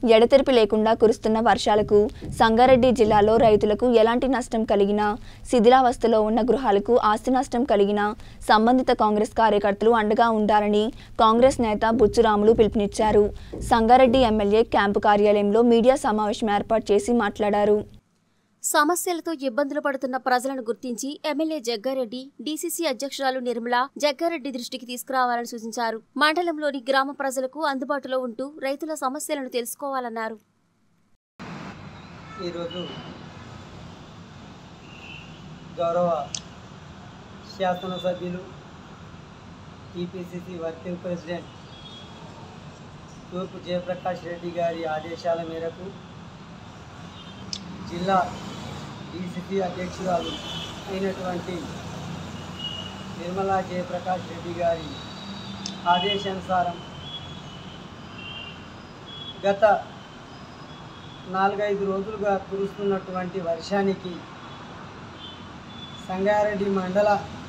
ఎడతెరిపి లేకుండా కురుస్తున్న వర్షాలకు సంగారెడ్డి జిల్లాలో రైతులకు ఎలాంటి నష్టం కలిగినా శిథిలావస్థలో ఉన్న గృహాలకు ఆస్తి నష్టం కలిగినా సంబంధిత కాంగ్రెస్ కార్యకర్తలు అండగా ఉండాలని కాంగ్రెస్ నేత బుచ్చురాములు పిలుపునిచ్చారు సంగారెడ్డి ఎమ్మెల్యే క్యాంపు కార్యాలయంలో మీడియా సమావేశం ఏర్పాటు చేసి మాట్లాడారు సమస్యలతో ఇబ్బందులు పడుతున్న ప్రజలను గుర్తించి ఎమ్మెల్యే జగ్గారెడ్డి డీసీసీ అధ్యక్షురాలు నిర్మల జగ్గారెడ్డి దృష్టికి తీసుకురావాలని సూచించారు మండలంలోని గ్రామ ప్రజలకు అందుబాటులో ఉంటూ రైతుల సమస్యలను తెలుసుకోవాలన్నారు ఈరోజు గౌరవ శాసనసభ్యులు టీపీసీసీ వర్కింగ్ ప్రెసిడెంట్ తూర్పు జయప్రకాష్ రెడ్డి గారి ఆదేశాల మేరకు జిల్లా డీసీసీ అధ్యక్షురాలు అయినటువంటి నిర్మలా జయప్రకాష్ రెడ్డి గారి ఆదేశానుసారం గత నాలుగైదు రోజులుగా కురుస్తున్నటువంటి వర్షానికి సంగారెడ్డి మండల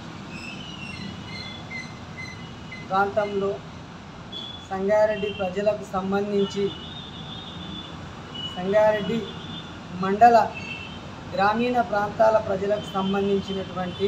ప్రాంతంలో సంగారెడ్డి ప్రజలకు సంబంధించి సంగారెడ్డి మండల గ్రామీణ ప్రాంతాల ప్రజలకు సంబంధించినటువంటి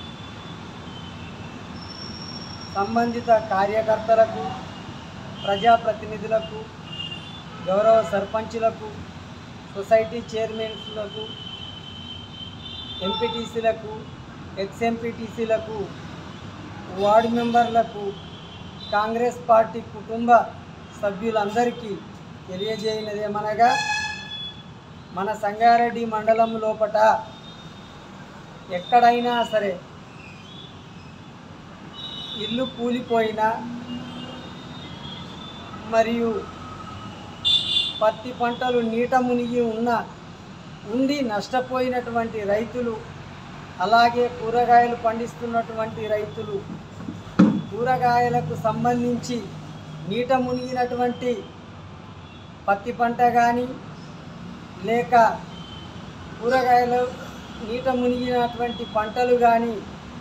సంబంధిత కార్యకర్తలకు ప్రజాప్రతినిధులకు గౌరవ సర్పంచులకు సొసైటీ చైర్మన్స్లకు ఎంపీటీసీలకు ఎక్స్ ఎంపీటీసీలకు వార్డు మెంబర్లకు కాంగ్రెస్ పార్టీ కుటుంబ సభ్యులందరికీ తెలియజేయనదేమనగా మన సంగారెడ్డి మండలం లోపట ఎక్కడైనా సరే ఇల్లు కూలిపోయినా మరియు పత్తి పంటలు నీట మునిగి ఉన్న ఉండి నష్టపోయినటువంటి రైతులు అలాగే కూరగాయలు పండిస్తున్నటువంటి రైతులు కూరగాయలకు సంబంధించి నీట మునిగినటువంటి పత్తి పంట కానీ లేక కూరగాయలు నీట మునిగినటువంటి పంటలు కానీ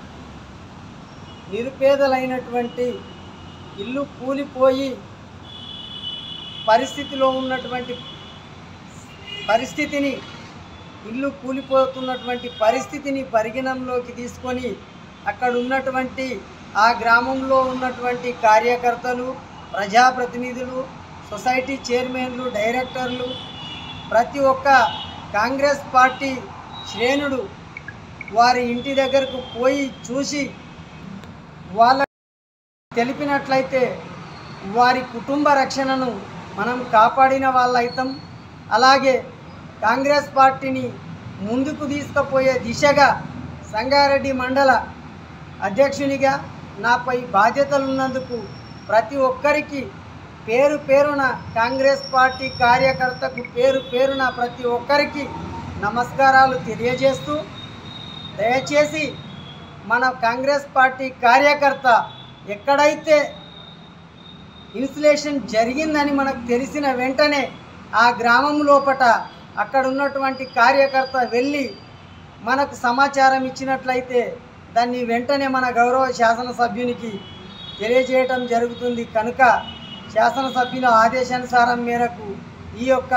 నిరుపేదలైనటువంటి ఇల్లు కూలిపోయి పరిస్థితిలో ఉన్నటువంటి పరిస్థితిని ఇల్లు కూలిపోతున్నటువంటి పరిస్థితిని పరిగణంలోకి తీసుకొని అక్కడ ఉన్నటువంటి ఆ గ్రామంలో ఉన్నటువంటి కార్యకర్తలు ప్రజాప్రతినిధులు సొసైటీ చైర్మన్లు డైరెక్టర్లు ప్రతి ఒక్క కాంగ్రెస్ పార్టీ శ్రేణుడు వారి ఇంటి దగ్గరకు పోయి చూసి వాళ్ళ తెలిపినట్లయితే వారి కుటుంబ రక్షణను మనం కాపాడిన వాళ్ళైతాం అలాగే కాంగ్రెస్ పార్టీని ముందుకు తీసుకుపోయే దిశగా సంగారెడ్డి మండల అధ్యక్షునిగా నాపై బాధ్యతలున్నందుకు ప్రతి ఒక్కరికి పేరు పేరున కాంగ్రెస్ పార్టీ కార్యకర్తకు పేరు పేరున ప్రతి ఒక్కరికి నమస్కారాలు తెలియజేస్తూ దయచేసి మన కాంగ్రెస్ పార్టీ కార్యకర్త ఎక్కడైతే ఇన్సులేషన్ జరిగిందని మనకు తెలిసిన వెంటనే ఆ గ్రామం లోపట అక్కడ ఉన్నటువంటి కార్యకర్త వెళ్ళి మనకు సమాచారం ఇచ్చినట్లయితే దాన్ని వెంటనే మన గౌరవ శాసనసభ్యునికి తెలియజేయటం జరుగుతుంది కనుక శాసనసభ్యుల ఆదేశానుసారం మేరకు ఈ యొక్క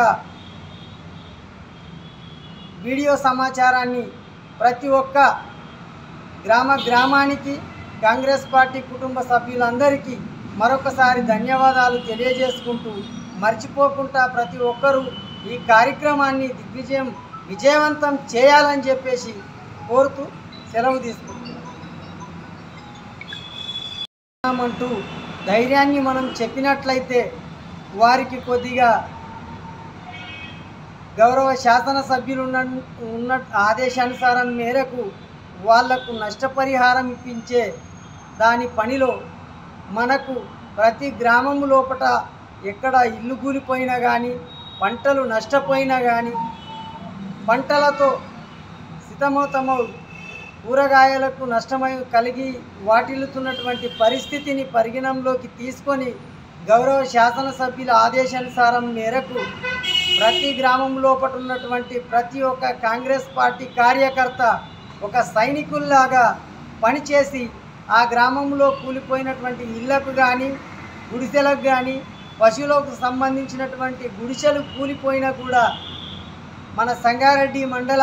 వీడియో సమాచారాన్ని ప్రతి ఒక్క గ్రామ గ్రామానికి కాంగ్రెస్ పార్టీ కుటుంబ సభ్యులందరికీ మరొకసారి ధన్యవాదాలు తెలియజేసుకుంటూ మర్చిపోకుండా ప్రతి ఒక్కరూ ఈ కార్యక్రమాన్ని దిగ్విజయం విజయవంతం చేయాలని చెప్పేసి కోరుతూ సెలవు తీసుకుంటున్నాం అంటూ ధైర్యాన్ని మనం చెప్పినట్లయితే వారికి కొద్దిగా గౌరవ శాసనసభ్యులు ఉన్న ఉన్న ఆదేశానుసారం మేరకు వాళ్లకు నష్టపరిహారం ఇప్పించే దాని పనిలో మనకు ప్రతి గ్రామం లోపట ఎక్కడ ఇల్లు కూలిపోయినా కానీ పంటలు నష్టపోయినా కానీ పంటలతో సితమోతమౌ కూరగాయలకు నష్టమై కలిగి వాటిల్లుతున్నటువంటి పరిస్థితిని పరిగణంలోకి తీసుకొని గౌరవ శాసనసభ్యుల ఆదేశానుసారం మేరకు ప్రతి గ్రామం లోపట ఉన్నటువంటి ప్రతి ఒక్క కాంగ్రెస్ పార్టీ కార్యకర్త ఒక సైనికుల్లాగా పనిచేసి ఆ గ్రామంలో కూలిపోయినటువంటి ఇళ్లకు కానీ గుడిసెలకు కానీ పశువులకు సంబంధించినటువంటి గుడిసెలు కూలిపోయినా కూడా మన సంగారెడ్డి మండల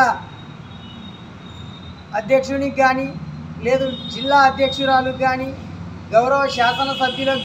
అధ్యక్షునికి కానీ లేదు జిల్లా అధ్యక్షురాలకు కానీ గౌరవ శాసనసభ్యులకు